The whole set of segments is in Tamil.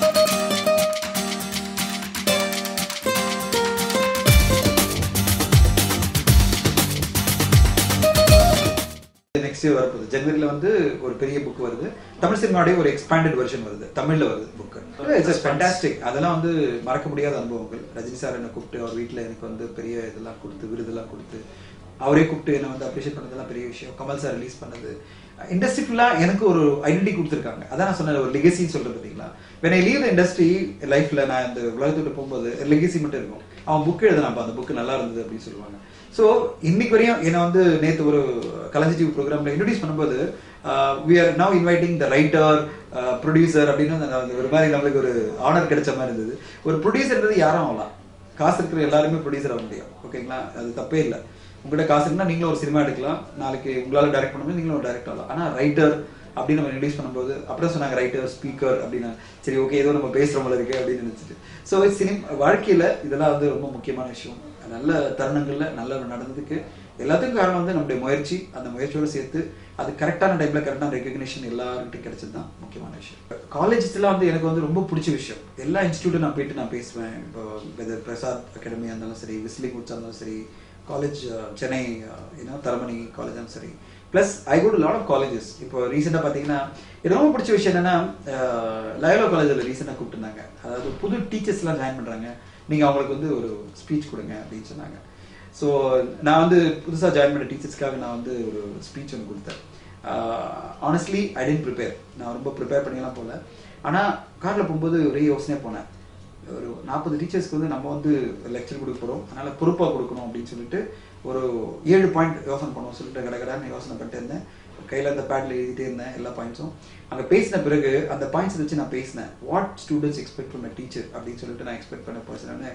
நெக்ஸ்ட் இயர் வரப்போகுது ஜனவரியில வந்து ஒரு பெரிய புக் வருது தமிழ் சினிமாவுடைய ஒரு எக்ஸ்பேண்டட் வெர்ஷன் வருது தமிழ்ல வருது புக் இட்ஸ் ஃபேண்டாஸ்டிக் அதெல்லாம் வந்து மறக்க முடியாத அனுபவங்கள் ரஜினி சார் என்னை கூப்பிட்டு அவர் வீட்டில் எனக்கு வந்து பெரிய இதெல்லாம் கொடுத்து விருதெல்லாம் கொடுத்து அவரே கூப்பிட்டு என்னை வந்து அப்ரிஷியேட் பண்ணதெல்லாம் பெரிய விஷயம் கமல் சார் ரிலீஸ் பண்ணது இண்டஸ்ட்ரி ஃபுல்லாக எனக்கு ஒரு ஐடென்டி கொடுத்துருக்காங்க அதான் நான் சொன்ன ஒரு லெகசின்னு சொல்றது பார்த்தீங்களா when I leave the industry லைஃப்ல நான் இந்த உலகத்துக்கு போகும்போது லெகசி மட்டும் இருக்கும் அவன் புக் எழுதினாப்பா அந்த புக் நல்லா இருந்தது அப்படின்னு சொல்லுவாங்க ஸோ இன்னைக்கு வரையும் என்னை வந்து நேற்று ஒரு கலைஞர் டிவி ப்ரோக்ராம்ல இன்ட்ரடியூஸ் பண்ணும்போது we are now inviting the writer producer அப்படின்னு அந்த- அந்த ஒரு மாதிரி நம்மளுக்கு ஒரு ஆனர் கிடைச்ச மாதிரி இருந்தது ஒரு ப்ரொடியூசர்ன்றது யாரும் ஆகலாம் காசு இருக்கிற எல்லாருமே ப்ரொடியூசர் ஆக முடியும் ஓகேங்களா அது தப்பே இல்லை உங்கள்கிட்ட காசு இருக்குன்னா நீங்களும் ஒரு சினிமா எடுக்கலாம் நாளைக்கு உங்களால டைரக்ட் பண்ண முடியும் நீங்களும் டைரக்ட் ஆகலாம் ஆனால் ரைட்டர் அப்படின்னு நம்ம இன்ட்ரடியூஸ் பண்ணும்போது அப்புறம் சொன்னாங்க ரைட்டர் ஸ்பீக்கர் அப்படின்னா சரி ஓகே ஏதோ நம்ம பேசுற போல இருக்கு அப்படின்னு நினைச்சிட்டு ஸோ சினிமா வாழ்க்கையில இதெல்லாம் வந்து ரொம்ப முக்கியமான விஷயம் நல்ல தருணங்கள்ல நல்ல நடந்ததுக்கு எல்லாத்துக்கும் காரணம் வந்து நம்முடைய முயற்சி அந்த முயற்சியோட சேர்த்து அது கரெக்டான டைம்ல கரெக்டான ரெகக்னிஷன் எல்லார்கிட்டையும் கிடைச்சது தான் முக்கியமான விஷயம் காலேஜஸ்லாம் வந்து எனக்கு வந்து ரொம்ப பிடிச்ச விஷயம் எல்லா இன்ஸ்டியூட்டும் நான் போயிட்டு நான் பேசுவேன் இப்போ வெதர் பிரசாத் அகாடமியாக இருந்தாலும் சரி விஸ்லிங் உட்ஸாக இருந்தாலும் சரி காலேஜ் சென்னை ஏன்னா தரமணி காலேஜ் இருந்தாலும் சரி plus I go to lot of colleges இப்போ ரீசெண்டாக பார்த்தீங்கன்னா எனக்கு ரொம்ப பிடிச்ச விஷயம் என்னன்னா லயோலா காலேஜில் ரீசெண்டாக கூப்பிட்டுருந்தாங்க அதாவது புது டீச்சர்ஸ்லாம் ஜாயின் பண்ணுறாங்க நீங்கள் அவங்களுக்கு வந்து ஒரு ஸ்பீச் கொடுங்க அப்படின்னு சொன்னாங்க ஸோ நான் வந்து புதுசாக ஜாயின் பண்ண டீச்சர்ஸ்க்காக நான் வந்து ஒரு ஸ்பீச் ஒன்று கொடுத்தேன் ஆனஸ்ட்லி ஐ டென்ட் ப்ரிப்பேர் நான் ரொம்ப ப்ரிப்பேர் பண்ணிலாம் போகல ஆனால் காரில் போகும்போது ஒரே யோசனையாக போனேன் ஒரு நாற்பது டீச்சர்ஸ்க்கு வந்து நம்ம வந்து லெக்சர் கொடுக்க போகிறோம் அதனால பொறுப்பாக கொடுக்கணும் அப்படின்னு சொல்லிட்டு ஒரு ஏழு பாயிண்ட் யோசனை பண்ணுவோம் சொல்லிட்டு கடகடான்னு யோசனை பண்ணிட்டு இருந்தேன் கையில் அந்த பேட்ல எழுதிட்டே இருந்தேன் எல்லா பாயிண்ட்ஸும் அங்கே பேசின பிறகு அந்த பாயிண்ட்ஸ் வச்சு நான் பேசினேன் வாட் ஸ்டூடெண்ட்ஸ் எக்ஸ்பெக்ட் பண்ண டீச்சர் அப்படின்னு சொல்லிட்டு நான் எக்ஸ்பெக்ட் பண்ண பர்சன்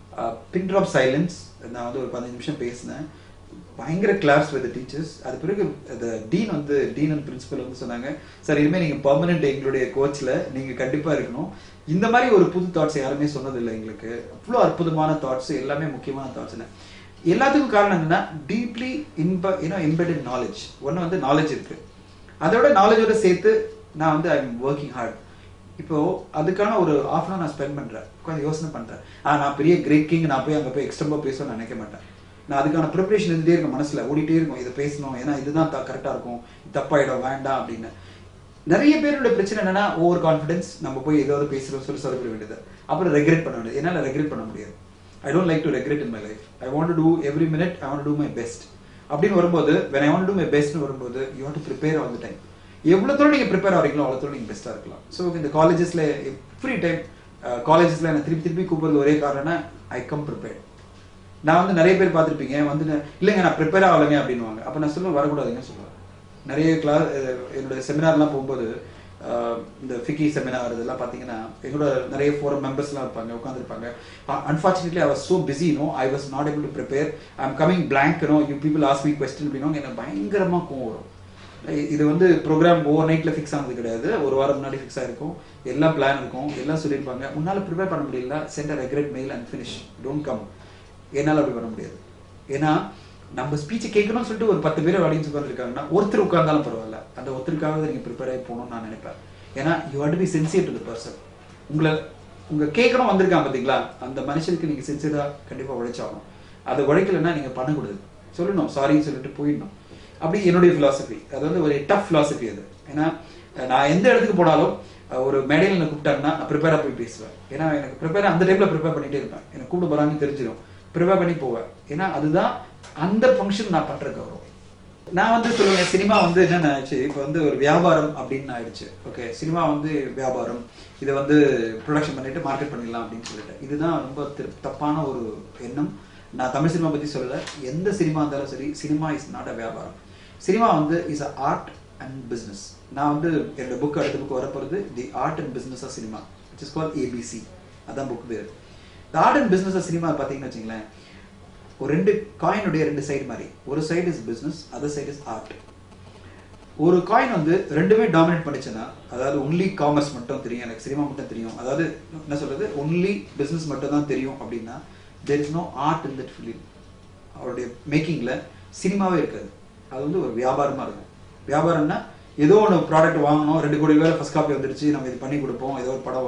பின் ட்ராப் சைலன்ஸ் நான் வந்து ஒரு பதினஞ்சு நிமிஷம் பேசினேன் பயங்கர கிளாஸ் வித் டீச்சர்ஸ் அது பிறகு அந்த டீன் வந்து டீன் அண்ட் பிரின்சிபல் வந்து சொன்னாங்க சார் இனிமேல் நீங்கள் பர்மனெண்ட் எங்களுடைய கோச்சில் நீங்கள் கண்டிப்பாக இருக்கணும் இந்த மாதிரி ஒரு புது தாட்ஸ் யாருமே சொன்னதில்லை எங்களுக்கு அவ்வளோ அற்புதமான தாட்ஸ் எல்லாமே முக்கியமான தாட்ஸ்னு எல்லாத்துக்கும் காரணம் என்னன்னா டீப்லி இன்ப யூனோ இம்பெடட் நாலேஜ் ஒன்று வந்து நாலேஜ் இருக்கு அதோட நாலேஜோட சேர்த்து நான் வந்து ஐ எம் ஒர்க்கிங் ஹார்ட் இப்போ அதுக்கான ஒரு ஆஃப் அன் நான் ஸ்பெண்ட் பண்றேன் உட்காந்து யோசனை பண்றேன் ஆ நான் பெரிய கிரேட் கிங் நான் போய் அங்கே போய் எக்ஸ்ட்ரா பேசணும்னு நினைக்க மாட்டேன் நான் அதுக்கான ப்ரிப்பரேஷன் இருந்துட்டே இருக்கும் மனசுல ஓடிட்டே இருக்கும் இதை பேசணும் ஏன்னா இதுதான் கரெக்டா இருக்கும் இது தப்பாயிடும் வேண்டாம் அப்படின்னு நிறைய பேரோட பிரச்சனை என்னன்னா ஓவர் கான்ஃபிடன்ஸ் நம்ம போய் ஏதாவது பேசுறோம் சொல்லி சொல்லப்பட வேண்டியது அப்புறம் ரெக்ரெட் பண்ண வேண்டியது என்னால் ரெக்ரெட் பண்ண முடியாது I don't like to regret in my life I want do every minute I want do my best அப்படின்னு வரும்போது when I want do my பெஸ்ட்னு வரும்போது you want to prepare all the time எவ்வளோ தூரம் நீங்கள் ப்ரிப்பேர் ஆகிறீங்களோ அவ்வளோ தூரம் நீங்கள் பெஸ்ட்டாக இருக்கலாம் ஸோ இந்த காலேஜஸில் எவ்ரி டைம் காலேஜஸில் என்ன திருப்பி திருப்பி கூப்பிடுறது ஒரே காரணம்னா ஐ கம் ப்ரிப்பேர் நான் வந்து நிறைய பேர் பார்த்துருப்பீங்க வந்து நான், இல்லைங்க நான் ப்ரிப்பேர் ஆகலைங்க அப்படின்னுவாங்க அப்போ நான் சொல்லுவேன் வரக்கூடாதுன்னு சொல்லுவேன் நிறைய கிளாஸ் என்னோட செமினார்லாம் போகும்போது அஹ், இந்த ஃபிக்கி செமினார் இதெல்லாம் பார்த்தீங்கன்னா எங்களோட நிறைய ஃபோரம் மெம்பர்ஸ்லாம் இருப்பாங்க உட்காந்துருப்பாங்க unfortunately I was so busy no I was not able to prepare I am coming blank no you people ask me question அப்படின்னா எனக்கு பயங்கரமாக கோவம் வரும் இது வந்து ப்ரோக்ராம் ஓவர் நைட்ல ஃபிக்ஸ் ஆனது கிடையாது ஒரு வாரம் முன்னாடி ஃபிக்ஸ் ஆயிருக்கும் எல்லாம் பிளான் இருக்கும் எல்லாம் சொல்லியிருப்பாங்க உன்னால ப்ரிப்பேர் பண்ண முடியல send regret mail and finish don't come என்னால் அப்படி பண்ண முடியாது ஏன்னா நம்ம ஸ்பீச்சை கேட்கணும்னு சொல்லிட்டு ஒரு பத்து பேர் ஆடியன்ஸ் உட்காந்துருக்காங்கன்னா ஒருத்தர் உட்கார்ந்தாலும் பரவாயில்ல அந்த ஒருத்தருக்காக நீங்க ப்ரிப்பேர் ஆகி போகணும்னு நான் நினைப்பேன் ஏன்னா you had be sincere to the person உங்களை உங்க கேட்கணும் வந்திருக்கான் பாத்தீங்களா அந்த மனுஷனுக்கு நீங்க சின்சியரா கண்டிப்பா உழைச்சாகணும் அதை உழைக்கலைன்னா நீங்க பண்ணக்கூடாது சொல்லணும் சாரின்னு சொல்லிட்டு போயிடணும் அப்படி என்னுடைய philosophy அது வந்து ஒரு டஃப் philosophy அது ஏன்னா அஹ், நான் எந்த இடத்துக்கு போனாலும் அஹ், ஒரு மேடையில் என்ன கூப்பிட்டாங்கன்னா நான் ப்ரிப்பேராக போய் பேசுவேன் ஏன்னா எனக்கு ப்ரிப்பேர் அந்த டைம்ல ப்ரிப்பேர் பண்ணிட்டே இருப்பேன் எனக்கு கூப்பிட போறாங்கன்னு தெரிஞ்சிடும் ப்ரிப்பேர் பண்ணி போவேன் ஏன்னா அதுதான் அந்த ஃபங்க்ஷன் நான் பண்ற கௌரவம் நான் வந்து சொல்லுவேன் சினிமா வந்து என்ன ஆச்சு இப்போ வந்து ஒரு வியாபாரம் அப்படின்னு ஆயிடுச்சு ஓகே சினிமா வந்து வியாபாரம் இதை வந்து ப்ரொடக்ஷன் பண்ணிட்டு மார்க்கெட் பண்ணிடலாம் அப்படின்னு சொல்லிட்டு இதுதான் ரொம்ப திரு- தப்பான ஒரு எண்ணம் நான் தமிழ் சினிமா பத்தி சொல்லல எந்த சினிமா இருந்தாலும் சரி சினிமா இஸ் நாட் அ வியாபாரம் சினிமா வந்து is a art and business நான் வந்து என்னோட புக் அடுத்த புக் வரப்போகிறது the art and business of cinema it is call ABC அதான் புக் பேர் the art and business of cinema பார்த்தீங்கன்னு வச்சுங்களேன் ஒரு ரெண்டு காயினுடைய ரெண்டு சைடு மாதிரி ஒரு side is business other side is art ஒரு காயின் வந்து ரெண்டுமே டாமினேட் பண்ணுச்சுன்னா அதாவது ஒன்லி காமர்ஸ் மட்டும் தெரியும் எனக்கு சினிமா மட்டும் தெரியும் அதாவது என்ன சொல்றது ஒன்லி பிசினஸ் மட்டும் தான் தெரியும் அப்படின்னா there is no art in that film அவருடைய மேக்கிங்ல சினிமாவே இருக்காது அது வந்து ஒரு வியாபாரமா இருக்கும் வியாபாரம்னா ஏதோ ஒன்று ப்ராடக்ட் வாங்கணும் ரெண்டு கோடி ரூபாய் ஃபர்ஸ்ட் காப்பி வந்துடுச்சு நம்ம இது பண்ணி கொடுப்போம் ஏதோ ஒரு படம் வரும்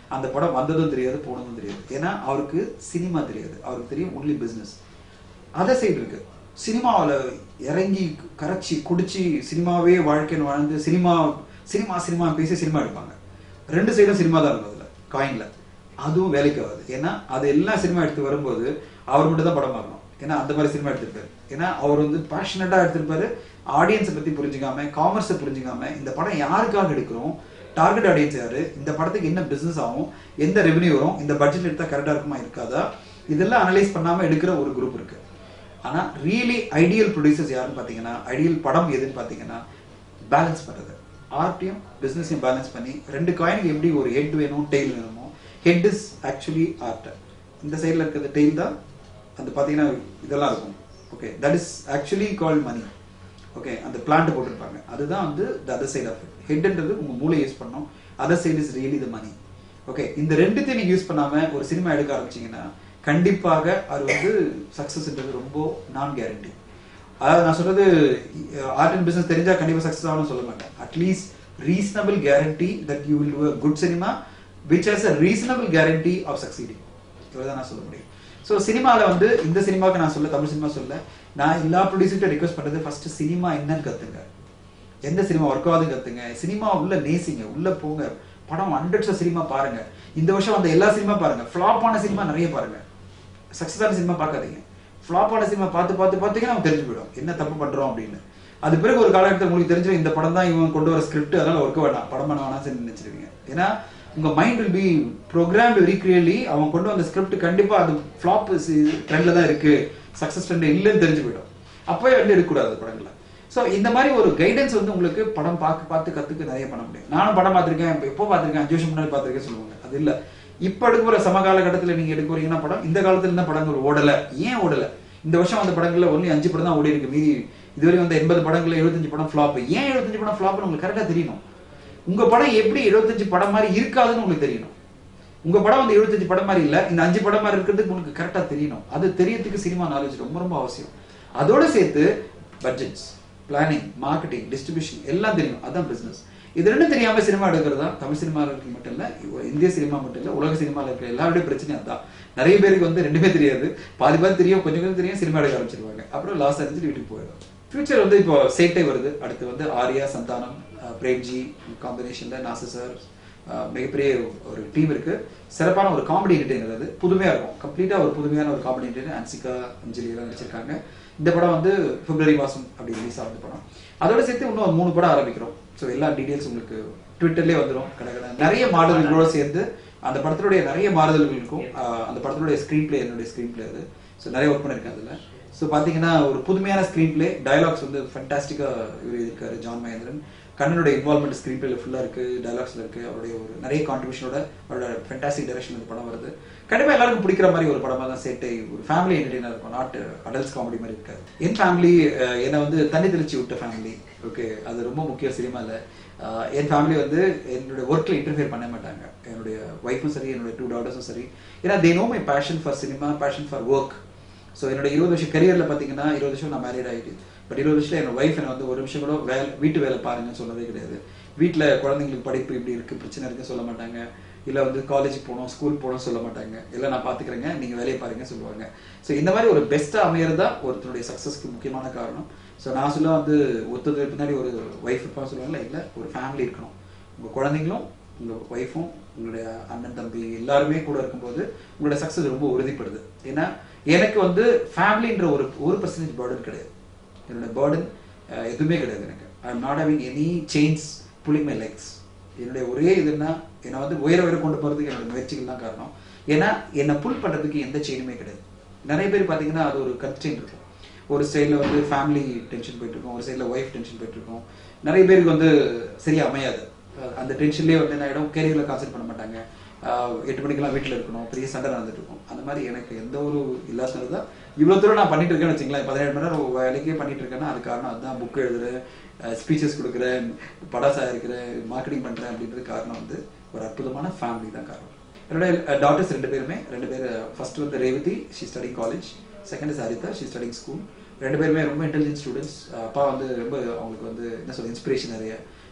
அந்த படம் வந்ததும் தெரியாது போனதும் தெரியாது ஏன்னா அவருக்கு சினிமா தெரியாது அவருக்கு தெரியும் ஒன்லி பிசினஸ் அதர் சைடு இருக்கு சினிமாவில் இறங்கி கரைச்சி குடிச்சு சினிமாவே வாழ்க்கைன்னு வாழ்ந்து சினிமா சினிமா சினிமா பேசி சினிமா எடுப்பாங்க ரெண்டு சைடும் சினிமா தான் இருக்கும் அதில் காயின்ல அதுவும் வேலைக்கு ஆகாது ஏன்னா அது எல்லாம் சினிமா எடுத்து வரும்போது அவர் மட்டும் தான் படம் பார்க்கணும் ஏன்னா அந்த மாதிரி சினிமா எடுத்திருப்பாரு ஏன்னா அவர் வந்து பேஷனட்டாக எடுத்திருப்பாரு ஆடியன்ஸை பற்றி புரிஞ்சுக்காம காமர்ஸை புரிஞ்சுக்காம இந்த படம் யாருக்காக எடுக்கிறோம் டார்கெட் ஆடியன்ஸ் யாரு இந்த படத்துக்கு என்ன பிசினஸ் ஆகும் எந்த ரெவன்யூ வரும் இந்த பட்ஜெட் எடுத்தா கரெக்டாக இருக்குமா இருக்காதா இதெல்லாம் அனலைஸ் பண்ணாம எடுக்கிற ஒரு குரூப் இருக்கு ஆனா ரியலி ஐடியல் ப்ரொடியூசர்ஸ் யாருன்னு பார்த்தீங்கன்னா ஐடியல் படம் எதுன்னு பார்த்தீங்கன்னா பேலன்ஸ் பண்ணுறது ஆர்ட்டையும் பிஸ்னஸையும் பேலன்ஸ் பண்ணி ரெண்டு காயினுக்கு எப்படி ஒரு ஹெட் வேணும் டெய்ல் வேணுமோ ஹெட் இஸ் ஆக்சுவலி ஆர்ட் இந்த சைடில் இருக்கிறது டெய்ல் தான் அந்த பார்த்தீங்கன்னா இதெல்லாம் இருக்கும் okay that is actually call money okay அந்த பிளான்ட் போட்டிருப்பாங்க அதுதான் வந்து the other side of it ஹெட்ன்றது உங்க மூளை யூஸ் பண்ணோம் other side is really the money okay இந்த ரெண்டுத்தையும் நீங்க யூஸ் பண்ணாம ஒரு சினிமா எடுக்க ஆரம்பிச்சீங்கன்னா கண்டிப்பாக அது வந்து சக்சஸ்ன்றது ரொம்ப நான் கேரண்டி அதாவது நான் சொல்றது ஆர்ட் அண்ட் பிசினஸ் தெரிஞ்சா கண்டிப்பா சக்சஸ் ஆகணும்னு சொல்ல மாட்டேன் at least reasonable guarantee that you will do good cinema which has a reasonable guarantee of succeeding இவ்வளவுதான் நான் சொல்ல முடியும் ஸோ சினிமாவில் வந்து இந்த சினிமாவுக்கு நான் சொல்ல தமிழ் சினிமா சொல்ல நான் எல்லா ப்ரொடியூசர்கிட்ட ரிக்வஸ்ட் பண்றது ஃபர்ஸ்ட் சினிமா என்னன்னு கத்துங்க எந்த சினிமா ஒர்க் ஆகுதுன்னு கத்துங்க சினிமா உள்ள நேசிங்க உள்ள போங்க படம் ஹண்ட்ரட்ஸ் சினிமா பாருங்க இந்த வருஷம் வந்த எல்லா சினிமா பாருங்க ஃபிளாப் ஆன சினிமா நிறைய பாருங்க சக்சஸ் ஆன சினிமா பார்க்காதீங்க ஃபிளாப் ஆன சினிமா பார்த்து பார்த்து பார்த்தீங்கன்னா நம்ம தெரிஞ்சு போயிடும் என்ன தப்பு பண்றோம் அப்படின்னு அது பிறகு ஒரு காலகட்டத்தில் உங்களுக்கு தெரிஞ்சிடும் இந்த படம் தான் இவன் கொண்டு வர ஸ்கிரிப்ட் அதனால ஒர்க் வேண்டாம் படம் பண்ண வேணாம் சரி நினைச்சிருவீங்க ஏன்னா உங்க mind will be program very clearly அவன் கொண்டு வந்த ஸ்கிரிப்ட் கண்டிப்பா அது ஃபிளாப் ட்ரெண்ட்ல தான் இருக்கு சக்சஸ் ட்ரெண்ட் இல்லைன்னு தெரிஞ்சு போயிடும் அப்பவே வந்து எடுக்கக்கூடாது படங்களை ஸோ இந்த மாதிரி ஒரு கைடன்ஸ் வந்து உங்களுக்கு படம் பார்க்க பார்த்து கத்துக்க நிறைய பண்ண முடியும் நானும் படம் பார்த்திருக்கேன் இப்ப எப்போ பார்த்திருக்கேன் அஞ்சு வருஷம் முன்னாடி பார்த்திருக்கேன் சொல்லுவாங்க அது இல்ல இப்ப எடுக்கிற சமகால கட்டத்துல நீங்க எடுக்க வரீங்கன்னா படம் இந்த காலத்துல இருந்த படங்கள் ஓடல ஏன் ஓடல இந்த வருஷம் வந்த படங்கள்ல ஒன்லி அஞ்சு படம் தான் ஓடி இருக்கு மீதி இதுவரை வந்த எண்பது படங்கள்ல எழுபத்தஞ்சு படம் ஃபிளாப் ஏன் எழுபத்தஞ்சு படம் ஃபிளாப்னு உங்களுக்கு கரெக்டா தெரியணும் உங்க படம் எப்படி எழுபத்தஞ்சு படம் மாதிரி இருக்காதுன்னு உங்களுக்கு தெரியணும் உங்க படம் வந்து எழுபத்தஞ்சு படம் மாதிரி இல்ல இந்த அஞ்சு படம் மாதிரி இருக்கிறதுக்கு உங்களுக்கு கரெக்டா தெரியணும் அது தெரியறதுக்கு சினிமா நாலேஜ் ரொம்ப ரொம்ப அவசியம் அதோட சேர்த்து பட்ஜெட்ஸ் பிளானிங் மார்க்கெட்டிங் டிஸ்ட்ரிபியூஷன் எல்லாம் தெரியும் அதான் பிசினஸ் இது ரெண்டும் தெரியாம சினிமா எடுக்கிறது தான் தமிழ் சினிமாவில் மட்டும் இல்ல இந்திய சினிமா மட்டும் இல்ல உலக சினிமாவில் இருக்கிற எல்லாருடைய பிரச்சனையும் அதான் நிறைய பேருக்கு வந்து ரெண்டுமே தெரியாது பாதி பாதி தெரியும் கொஞ்சம் கொஞ்சம் தெரியும் சினிமா எடுக்க ஆரம்பிச்சிருவாங்க அப்புறம் லாஸ்ட் அறிஞ்சிட்டு வீட்டுக்கு போயிடும் ஃபியூச்சர் வந்து இப்போ சேட்டை வருது அடுத்து வந்து ஆர்யா சந்தானம் அஹ், பிரேம்ஜி காம்பினேஷன்ல நாசு சார் அஹ், மிகப்பெரிய ஒரு டீம் இருக்கு சிறப்பான ஒரு காமெடி என்டர்டைனர் அது புதுமையா இருக்கும் கம்ப்ளீட்டா ஒரு புதுமையான ஒரு காமெடி என்டர்டைனர் அன்சிகா அஞ்சலி எல்லாம் நடிச்சிருக்காங்க இந்த படம் வந்து பிப்ரவரி மாசம் அப்படி ரிலீஸ் ஆகுது படம் அதோட சேர்த்து இன்னும் ஒரு மூணு படம் ஆரம்பிக்கிறோம் ஸோ எல்லா டீடைல்ஸ் உங்களுக்கு ட்விட்டர்லேயே வந்துடும் கடை நிறைய மாடல்களோட சேர்ந்து அந்த படத்தினுடைய நிறைய மாறுதல்களுக்கும் ஆஹ், அந்த படத்தினுடைய ஸ்க்ரீன் பிளே என்னுடைய ஸ்க்ரீன் பிளே அது ஸோ நிறைய ஒர்க் பண்ணியிருக்கேன் அதில் ஸோ பார்த்தீங்கன்னா ஒரு புதுமையான ஸ்க்ரீன் பிளே டயலாக்ஸ் வந்து ஃபண்டாஸ்டிக்காக இவர் இருக்காரு ஜான் மகேந்திரன் கண்ணனுடைய இன்வால்மெண்ட் ஸ்க்ரீன் பிளேல ஃபுல்லாக இருக்கு டயலாக்ஸ்ல இருக்கு அவருடைய ஒரு நிறைய கான்ட்ரிபியூஷனோட அவரோட ஃபென்டாஸ்டிக் டைரக்ஷன் இந்த படம் வருது கண்டிப்பா எல்லாருக்கும் பிடிக்கிற மாதிரி ஒரு படமா தான் சேட்டை ஒரு ஃபேமிலி என்டர்டெய்னர் இருக்கும் நாட் அடல்ட்ஸ் காமெடி மாதிரி இருக்காது என் ஃபேமிலி என்னை வந்து தண்ணி தெளிச்சு விட்ட ஃபேமிலி ஓகே அது ரொம்ப முக்கியம் சினிமால அஹ், என் ஃபேமிலி வந்து என்னுடைய ஒர்க்ல இன்டர்ஃபியர் பண்ண மாட்டாங்க என்னுடைய ஒய்ஃபும் சரி என்னுடைய டூ டாட்டர்ஸும் சரி ஏன்னா they know my passion for cinema passion for work so என்னோட இருபது வருஷம் கரியர்ல பாத்தீங்கன்னா இருபது வருஷம் நான் மேரீட் ஆயிட்டு பட் இருபது வருஷத்துல என்னோட ஒய்ஃப் என்ன வந்து ஒரு நிமிஷம் கூட வேலை வீட்டு வேலை பாருங்கன்னு சொன்னதே கிடையாது வீட்டில் குழந்தைங்களுக்கு படிப்பு இப்படி இருக்கு பிரச்சனை இருக்குன்னு சொல்ல மாட்டாங்க இல்ல வந்து காலேஜ் போகணும் ஸ்கூல் போகணும் சொல்ல மாட்டாங்க இல்ல நான் பாத்துக்கிறேங்க நீங்க வேலையை பாருங்க சொல்லுவாங்க ஸோ இந்த மாதிரி ஒரு பெஸ்டா அமையறதா ஒருத்தருடைய சக்சஸ்க்கு முக்கியமான காரணம் ஸோ நான் சொல்ல வந்து ஒருத்தருக்கு பின்னாடி ஒரு ஒய்ஃப் இருப்பா சொல்லுவாங்கல்ல இல்ல ஒரு ஃபேமிலி இருக்கணும் உங்க குழந்தைங்களும் உங்க ஒய்ஃபும் உங்களுடைய அண்ணன் தம்பி எல்லாருமே கூட இருக்கும்போது உங்களோட சக்சஸ் ரொம்ப உறுதிப்படுது ஏன்னா எனக்கு வந்து ஃபேமிலின்ற ஒரு ஒரு பர்சன்டேஜ் பேர்டன் கிடையாது என்னோட பேர்டன் எதுவுமே கிடையாது எனக்கு I am not having any change pulling my legs என்னுடைய ஒரே இதுன்னா என்னை வந்து உயர உயர கொண்டு போறதுக்கு என்னோட முயற்சிகள் தான் காரணம் ஏன்னா என்னை புல் பண்றதுக்கு எந்த செயினுமே கிடையாது நிறைய பேர் பாத்தீங்கன்னா அது ஒரு கன்ஸ்டெயின் இருக்கும் ஒரு சைடில் வந்து ஃபேமிலி டென்ஷன் போயிட்டு இருக்கும் ஒரு சைடில் ஒய்ஃப் டென்ஷன் போயிட்டு இருக்கும் நிறைய பேருக்கு வந்து சரியா அமையாது அஹ் அந்த டென்ஷன்லேயே வந்து என்ன ஆகிடும் கேரியரில் கான்சென்ட் பண்ண மாட்டாங்க ஆஹ் எட்டு மணிக்கெல்லாம் வீட்டில் இருக்கணும் பெரிய சண்டை நடந்துட்டு இருக்கும் அந்த மாதிரி எனக்கு எந்த ஒரு இல்லாதது தான் இவ்வளோ தூரம் நான் பண்ணிட்டு இருக்கேன்னு வச்சுங்களேன் பதினேழு மணி நேரம் வேலைக்கே பண்ணிட்டு இருக்கேன்னா அது காரணம் அதுதான் புக் எழுதுறேன் ஸ்பீச்சஸ் கொடுக்குறேன் படாசா இருக்கிறேன் மார்க்கெட்டிங் பண்றேன் அப்படின்றது காரணம் வந்து ஒரு அற்புதமான ஃபேமிலி தான் காரணம் என்னோட டாட்டர்ஸ் ரெண்டு பேருமே ரெண்டு பேர் ஃபர்ஸ்ட் வந்து Revathi she studying college second is Haritha she studying school ரெண்டு பேருமே ரொம்ப இன்டெலிஜென்ட் ஸ்டூடெண்ட்ஸ் அப்பா வந்து ரொம்ப அவங்களுக்கு வந்து என்ன சொல்ல இன்ஸ்பிரேஷன் நிறைய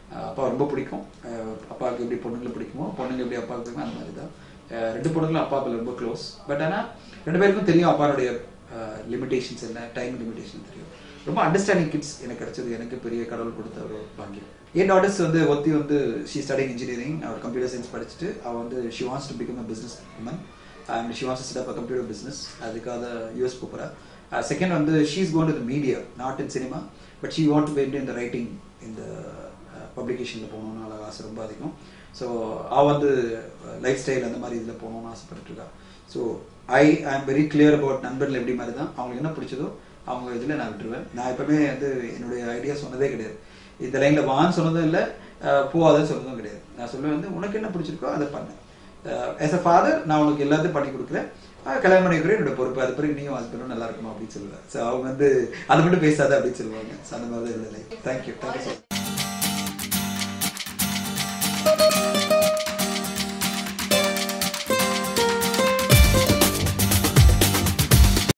அஹ் அப்பா ரொம்ப பிடிக்கும் அஹ் அப்பாவுக்கு எப்படி பொண்ணுங்களை பிடிக்குமோ பொண்ணுங்க எப்படி அப்பாவுக்கு பிடிக்குமோ அந்த மாதிரி தான் அஹ் ரெண்டு பொண்ணுங்களும் அப்பாவுக்கு ரொம்ப க்ளோஸ் பட் ஆனால் ரெண்டு பேருக்கும் தெரியும் அப்பாவுடைய லிமிடேஷன்ஸ் என்ன டைம் லிமிடேஷன் தெரியும் ரொம்ப அண்டர்ஸ்டாண்டிங் கிட்ஸ் எனக்கு கிடைச்சது எனக்கு பெரிய கடவுள் கொடுத்த ஒரு பாக்கியம் என் டாட்டர்ஸ் வந்து ஒத்தி வந்து ஷீ ஸ்டடிங் இன்ஜினியரிங் அவர் கம்ப்யூட்டர் சயின்ஸ் படிச்சுட்டு அவள் வந்து she wants to become a business woman and she wants set up a computer business அதுக்காக யூஎஸ் போகிறா செகண்ட் வந்து she's gone to media not in cinema but she want to paint இந்த ரைட்டிங் இந்த பப்ளிகேஷனில் போகணும்னு அழகாக ஆசை ரொம்ப அதிகம் ஸோ அவள் வந்து லைஃப் ஸ்டைல் அந்த மாதிரி இதில் போகணும்னு ஆசைப்பட்டுட்டு இருக்கா so I I am very clear about நண்பர்கள் எப்படி மாதிரி தான் அவங்களுக்கு என்ன பிடிச்சதோ அவங்க இதில் நான் விட்டுருவேன் நான் எப்பவுமே வந்து என்னுடைய ஐடியா சொன்னதே கிடையாது இந்த லைனில் வான்னு சொன்னதும் இல்லை போகாதன்னு சொன்னதும் கிடையாது நான் சொல்லுவேன் வந்து உனக்கு என்ன பிடிச்சிருக்கோ அதை பண்ணு ஆஸ் அ ஃபாதர் நான் உனக்கு எல்லாத்தையும் பண்ணி கொடுக்குறேன் அஹ் கல்யாணம் பண்ணிக்கிறேன் என்னோட பொறுப்பு அது பிறகு நீயும் ஹஸ்பண்டும் நல்லா இருக்குமா அப்படின்னு சொல்லுவேன் ஸோ அவங்க வந்து அதை மட்டும் பேசாத அப்படின்னு சொல்லுவாங்க ஸோ அந்த மாதிரி தான் இல்லை லைஃப் தேங்க்யூ தேங்க்யூ ஸோ